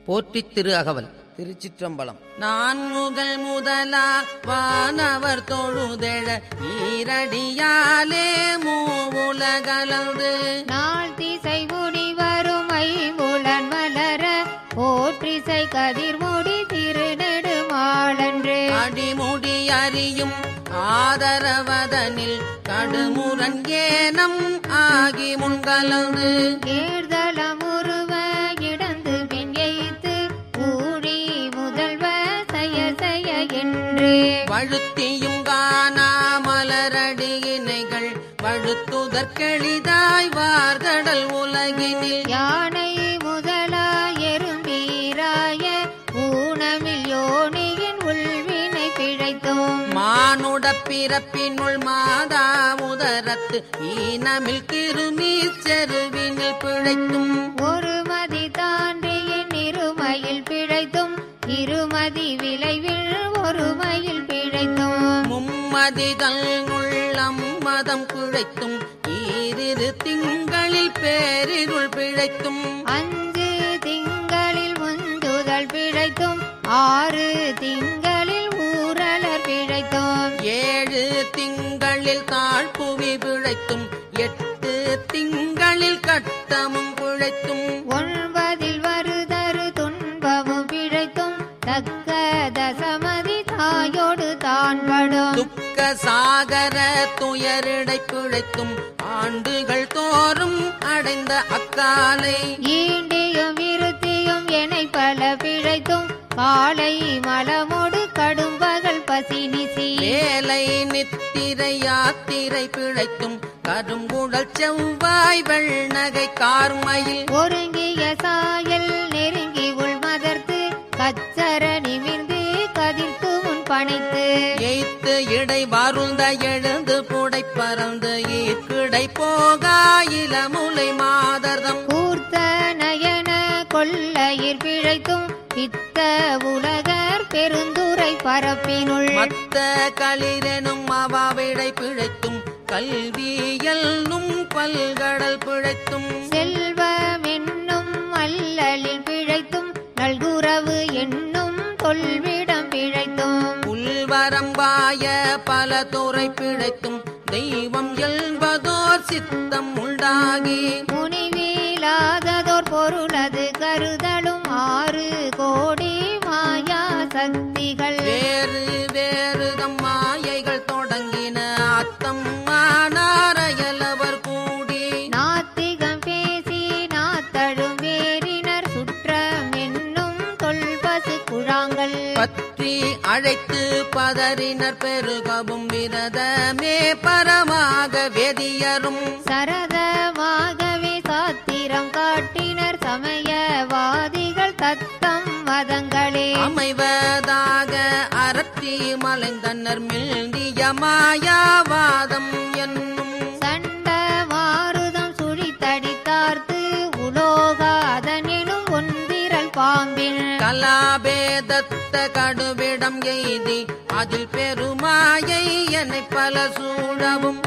போற்றித் திரு அகவல் திருச்சிற்றம்பலம் நான் முகல் முதலா வானவர் தொழுதெழ ஈரடியாலே மூவுலகலந்து நாள் திசை முடி வரும் ஐம்புலன் மலர போற்றிசை கதிர்முடி திருநெடுமாளன்று அடிமுடி அறியும் ஆதரவதனில் கடுமுரண் ஏனம் ஆகி முன்கலந்து ஏர்தலம் உருவ இடந்து பின் எய்த்து ஊழி முதல்வ சய சய என்று வழுத்தியும் காணா மலரடியினைகள் வழுத்துதற்கெளிதாய் வார்கடல் உலகினில் யானை முதலா எறும்பீராய ஊனமில் யோனியின் உள்வினை பிழைத்தோம் மானுட பிறப்பினுள் மாதா உதரத்து ஈனமில் கிருமி செருவினில் பிழைத்தும் ஒரு மதி தாண்டியின் இருமையில் பிழைத்தும் இருமதி விளைவில் ஒருமையில் பிழைத்தோம் மும்மதிதல் உள்ளம் மதம் குழைத்தும் ஈரிரு திங்களில் பேரிருள் பிழைத்தும் அஞ்சு திங்களில் முந்துதல் பிழைத்தும் ஆறு திங்களில் ஊரலர் பிழைத்தோம் ஏழு திங்களில் தாழ்புவி பிழைத்தும் எட்டு திங்களில் கட்டமும் பிழைத்தும் ஒன்பதில் வருதரு துன்பமும் பிழைத்தும் தக்க தசமதி தாயோடு தான் படும் துக்க சாகர துயரிடை பிழைத்தும் ஆண்டுகள் தோறும் அடைந்த அக்காலை ஈண்டியும் இருத்தியும் எனை பல பிழைத்தும் காலை மலமோடு கடும் பகல் பசி நிசி வேலை நித்திரை யாத்திரை பிழைத்தும் கருங்குழல் செவ்வாய் வெள்நகை கார்மயில் ஒருங்கிய சாயல் நெருங்கி உள்மதர்த்து கச்சர நிமிர்ந்து கதிர்த்து முன் பனைத்து எய்த்து இடை வருந்த எழுந்து புடை பறந்து ஈர்க்கிடை போகா இளமுலை மாதர்தம் கூர்த்த நயன கொள்ளையிற் பிழைத்தும் பித்த உலகர் பெருந்துரை பரப்பினுள் மத்த களிரெனும் அவாவிடை பிழைத்தும் கல்வியல்னும் பல்கடல் பிழைத்தும் செல்வமென்னும் அல்லலில் பிழைத்தும் நல்குறவு என்னும் தொல்விடம் பிழைத்தும் புல்வரம்பாய பல துறை பிழைத்தும் தெய்வம் எல்வதோர் சித்தம் உண்டாகி முனிவிலாததோர் பொருளது கருதலும் ஆறு கோடி மாயா சக்திகள் வேறு வேறு தம் மாயைகள் தொடங்கின அத்தம் ஆனாரையலவர் கூடி நாத்திகம் பேசி நாத்தழும் வேறினர் சுற்றம் என்னும் தொல்பசு குழாங்கள் பற்றி அழைத்து பதறினர் பெருகவும் விரதமே பரமாக வேதியரும் சரதமாகவே சாத்திரம் காட்டினர் சமயவாதிகள் தத்தம் மதங்களே அமைவதாக அரற்றி மலைந்தனர் மில்திய மாயாவாதம் என்னும் சண்ட மாருதம் சுழித்தடித்தார்த்து உலோகாதன் எனும் ஒன்றிரல் பாம்பின் கலாபேதத்த கடுவிடம் எய்தி அதில் பெருமாயை என்னை பல சூழவும்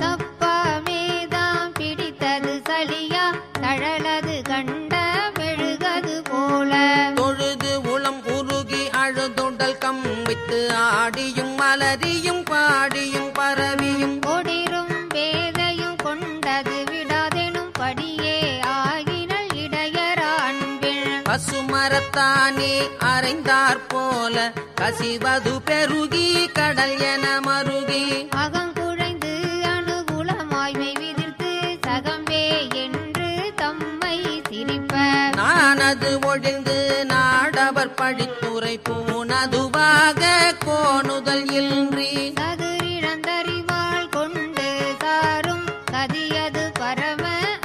தப்பமேதாம் பிடித்தது சலியா தழலது கண்ட மெழுகது போல தொழுது உளம் உருகி அழுதுடல் கம்பித்து ஆடியும் மலரியும் பாடியும் பரவியும் கொடிரும் வேதையும் கொண்டது விடாதெனும் படியே ஆகினல் இடையற அன்பில் பசுமரத்தானே அரைந்தாற் போல கசிவது பெருகி கடல் என மருகி அகங்குழைந்து அனுகூலமாய்மை விதிர்த்து சகம்பே என்று தம்மை சிரிப்ப நானது ஒழிந்து நாடவர் பழித்துரை பூனதுவாக கோணுதல் இன்றி சதுரிழந்தறிவாள் கொண்டு சாரும் கதியது பரம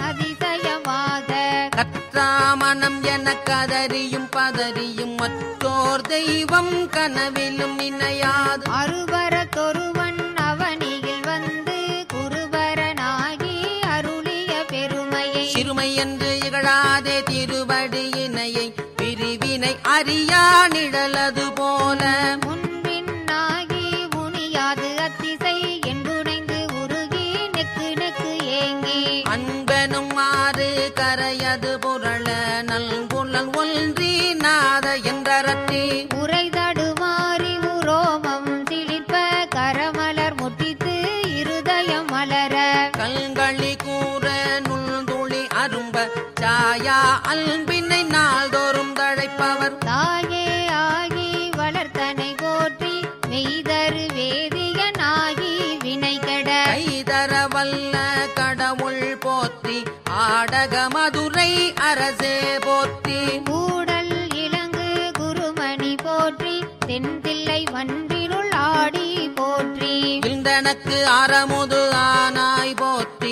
அதிசயமாக கற்றாமணம் என கதறியும் பதறியும் மற்றோர் தெய்வம் கனவிலும் நினையாது அருவரத்தொருவன் அவனியில் வந்து குருவரனாகி அருளிய பெருமையை சிறுமை என்று இகழாதே திருவடியினையை பிரிவினை அறியா நிழலது போல முன்பின்னாகி முனியாது அத்திசை என்றுணைந்து உருகி நெக்கு நெக்கு ஏங்கி அன்பெனும் ஆறு கரையது புரள நல்குழல் ஒன்றி நாத கன்றரத்தி உரை தடுமாறி உரோமம் சிலிர்ப்ப கரமலர் முட்டித்து இருதயம் மலர கல்களி கூற நுண்துளி அரும்ப சாயா அன்பினை நாள்தோறும் தழைப்பவர் தாயே ஆகி வளர்த்தனை போற்றி மெய்தரு வேதியனாகி வினை கெட கைதர வல்ல கடவுள் போற்றி ஆடக மதுரை அரசே போற்றி கூடல் இலங்கு குருமணி போற்றி தென்தில்லை வன்றினுள் ஆடி போற்றி இந்தனக்கு அறமுது ஆனாய் போற்றி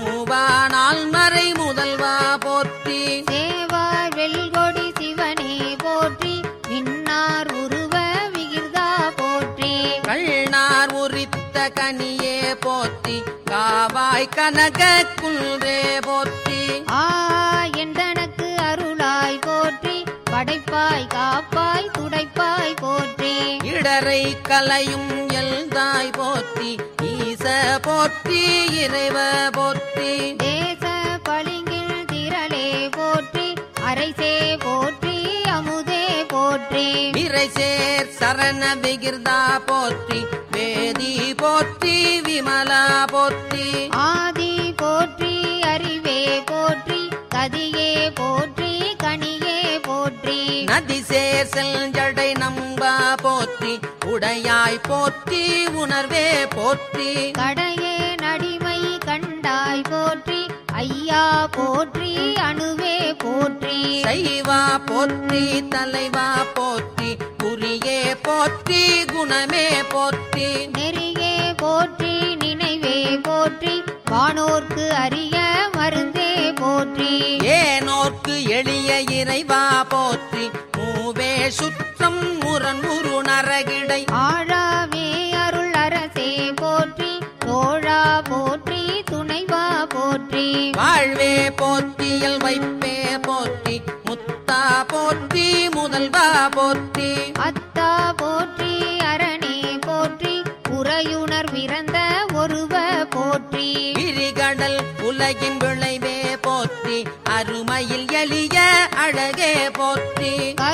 மூவானால் மறை முதல்வா போற்றி சேவாய் வெல்கொடி சிவனே போற்றி விண்ணார் உருவ விகிர்தா போற்றி கள்னார் உரித்த கனியே போற்றி காவாய் கனக குன்றே போற்றி ஆ என்றனக்கு அருளாய் போற்றி படைப்பாய் காப்பாய் துடைப்பாய் போற்றி இடரை கலையும் எல்தாய் போற்றி ஈச போற்றி இறைவ போற்றி தேச பளிங்கில் திரளே போற்றி அரைசே போற்றி அமுதே போற்றி விரைசேர் சரண விகிர்தா போற்றி வேதி போற்றி விமலா போற்றி ஆதி போற்றி அறிவே போற்றி கதியே போற்றி கனியே போற்றி நதிசேர் செஞ்சடை நம்பா போற்றி உடையாய் போற்றி உணர்வே போற்றி கடையே நடிமை கண்டாய் போற்றி ஐயா போற்றி அணுவே போற்றி சைவா போற்றி தலைவா போற்றி குறியே போற்றி குணமே போற்றி நெறியே போற்றி நினைவே போற்றி வானோர்க்கு அரிய மருந்தே போற்றி ஏனோர்க்கு எளிய இறைவா போற்றி மூவே சுற்றம் முரண் உரு நரகிடை ஆழாமே அருள் அரசே போற்றி தோழா போற்றி துணைவா போற்றி வாழ்வே போற்றியல் வைப்பே போற்றி முத்தா போற்றி முதல்வா போற்றி அத்தா போற்றி அரணே போற்றி உறையுணர் விரந்த ஒருவ போற்றி விரிகடல் உலகின் விளைவே போற்றி அருமையில் எளிய அழகே போற்றி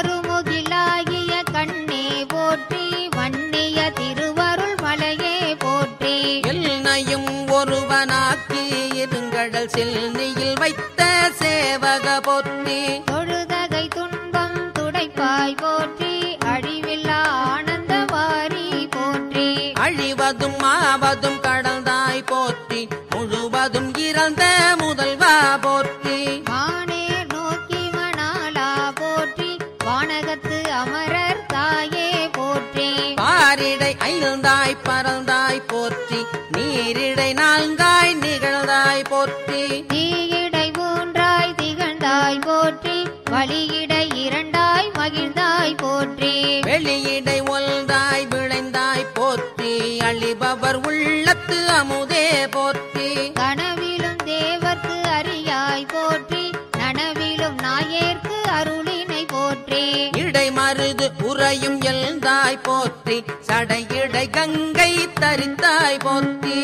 கருமுகிலாகிய கண்ணே போற்றி வன்னிய திருவருள் மலையே போற்றி எல்லையும் ஒருவனாக்கி இருங்கடல் செல்னியில் வைத்த சேவக போற்றி தொழுதகை துன்பம் துடைப்பாய் போற்றி அழிவில்லா ஆனந்த வாரி போற்றி அழிவதும் ஆவதும் கடந்தாய் போற்றி முழுவதும் இறந்த முதல்வா போற்றி மானேர் நோக்கி மணாலா போற்றி வானகத்து அமரர் தாயே போற்றி பாரிடை ஐந்தாய் பறந்தாய் போற்றி நீரிடை நான்காய் நிகழ்ந்தாய் போற்றி தீயிடை மூன்றாய் திகழ்ந்தாய் போற்றி வழியிடை இரண்டாய் மகிழ்ந்தாய் போற்றி வெளியிடை ஒல்தாய் விளைந்தாய் போற்றி அழிபவர் உள்ளத்து அமுதே போற்றி கனவிலும் தேவர்க்கு அறியாய் போற்றி நனவிலும் நாயேற்கு அருளினை போற்றி இடை மருது உறையும் எழுந்தாய் போற்றி சடையிடை கங்கை தரித்தாய் போற்றி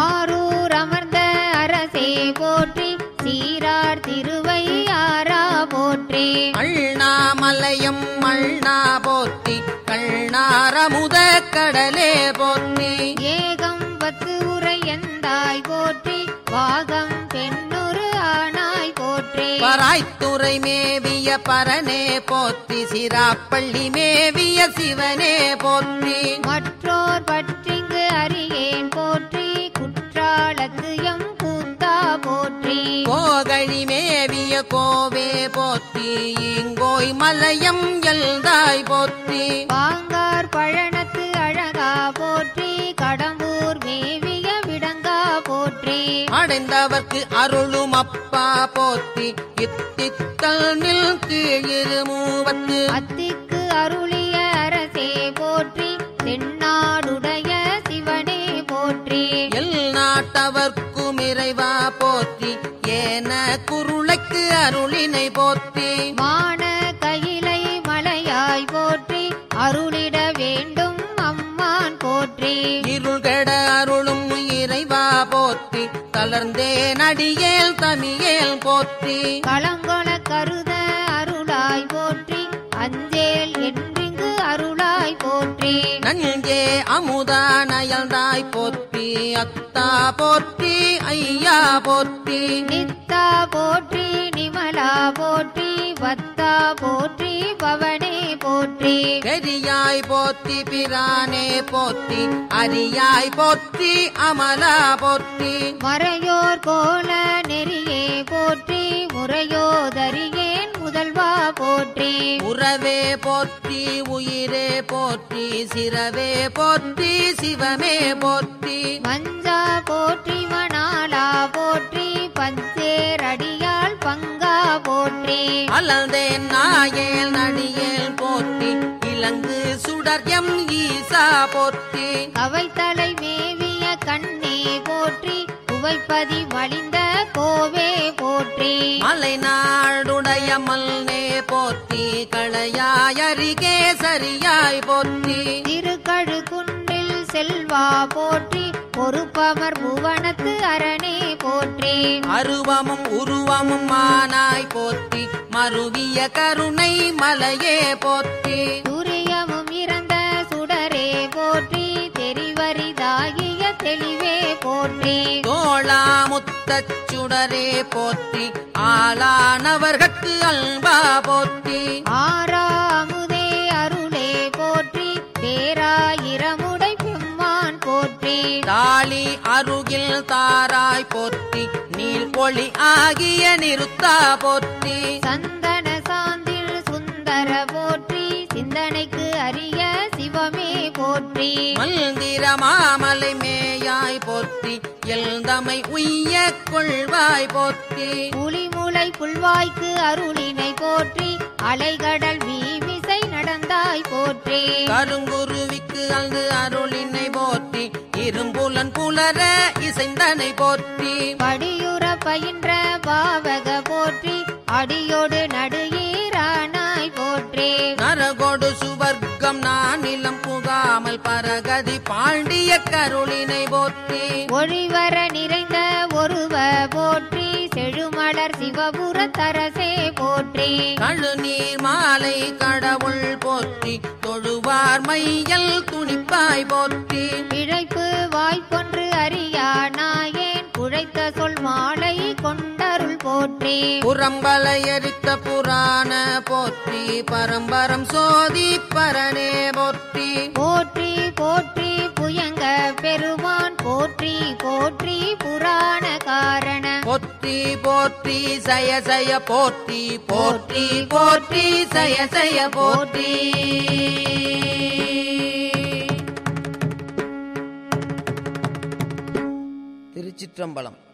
ஆரூர் அமர்ந்த அரசே போற்றி சீரார் திருவை ஆரா போற்றி அண்ணாமலையம் அண்ணா போற்றி கண்ணாரமுத கடலே போற்றி ஏகம் பத்து உரை எந்தாய் போற்றி வாகம் பெண்ணுரு ஆனாய் போற்றி பராய்த்துறை மேவிய பரனே போற்றி சிராப்பள்ளி மேவிய சிவனே போற்றி மற்றோர் பற்றிங்கு அறியேன் போற்றி குற்றாலத்து எம் கூத்தா போற்றி கோகழி மேவிய கோவே போற்றி இங்கோய் மலையம் எல்தாய் போற்றி பாங்கார் பழனத்து அழகா போற்றி கடம்பூர் மேவிய விடங்கா போற்றி அடைந்தவர்க்கு அருளும் அப்பா போற்றி இத்தித்தல் நில் கீழிரு மூவத்து அத்திக்கு அருளிய அரசே போற்றி தென்னாடுடைய சிவனே போற்றி எல் நாட்டவர்க்கும் இறைவா போற்றி ஏன குருளைக்கு அருளினை போற்றி மான கையிலை மலையாய் போற்றி அருளிட வேண்டும் அம்மான் போற்றி இருள்கட அருளும் இறைவா போற்றி தளர்ந்தேன் அடியேல் தமியேல் போற்றி களங்கொள கருத அருளாய் போற்றி அஞ்சேல் அமுதா நயல்தாய் போற்றி அத்தா போற்றி ஐயா போற்றி நித்தா போற்றி நிமலா போற்றி வத்தா போற்றி பவனே போற்றி பெரியாய் போற்றி பிரானே போற்றி அரியாய் போற்றி அமலா போற்றி மறையோர் கோல நெறியே போற்றி முறையோதறியேன் முதல்வா போற்றி உறவே போற்றி உயிரே போற்றி சிரவே போற்றி சிவமே போற்றி மஞ்சா போற்றி மணாலா போற்றி பஞ்சேரடியால் பங்கா போற்றி அலந்தேன் நாயேல் நடியேல் போற்றி இலங்கு சுடர் எம் ஈசா போற்றி அவைத்தலை மேவிய கண்ணே போற்றி புவைப்பதி மலிந்த கோவே போற்றி மலை நாடுடைய மல்னே போற்றி களையாய் அருகே சரியாய் போற்றி திருக்கழு குன்றில் செல்வா போற்றி பொறுப்பவர் புவனத்து அரணே போற்றி அருவமும் உருவமும் மானாய் போற்றி மருவிய கருணை மலையே போற்றி துரியமும் இறந்த சுடரே போற்றி தெரிவரிதாகிய தெளிவே போற்றி தோளா முத்தச் சுடரே போற்றி ஆளானவர்கட்கு அல்பா போற்றி ஆறாமுதே அருளே போற்றி பேராயிரமுடை பெம்மான் போற்றி தாளி அருகில் தாராய் போற்றி நீல் பொழி ஆகிய நிறுத்தா போற்றி சந்தன சாந்தில் சுந்தர போற்றி சிந்தனைக்கு அரிய சிவமே போற்றி மந்திர மாமலை மேயாய் போற்றி எல்தமை உய்ய கொள்வாய் போற்றி புலிமுலை புல்வாய்க்கு அருளினை போற்றி அலைகடல் மீமிசை நடந்தாய் போற்றி கருங்குருவிக்கு அங்கு அருளினை போற்றி இரும்புலன் புலர இசைந்தனை போற்றி படியுற பயின்ற பாவக போற்றி அடியோடு நடுஈரானாய் போற்றி நரகொடு சுவர்க்கம் நானிலம் புகாமல் பரகதி பாண்டிய கருளினை போற்றி ஒழிவர நிறைந்த ஒருவ போற்றி செழுமலர் சிவபுர தரசே போற்றி கழுநீர் மாலை கடவுள் போற்றி தொழுவார் மையல் துணிப்பாய் போற்றி பிழைப்பு வாய்ப்பொன்று அறியா நாயேன் குழைத்த சொல் மாலை கொண்டருள் போற்றி புறம்பலை எரித்த புராண போற்றி பரம்பரம் சோதி பரனே போற்றி போற்றி போற்றி புயங்க பெருமான் போற்றி போற்றி புராண காரண போற்றி போற்றி சய சய போற்றி போற்றி போற்றி சய சய போற்றி திருச்சிற்றம்பலம்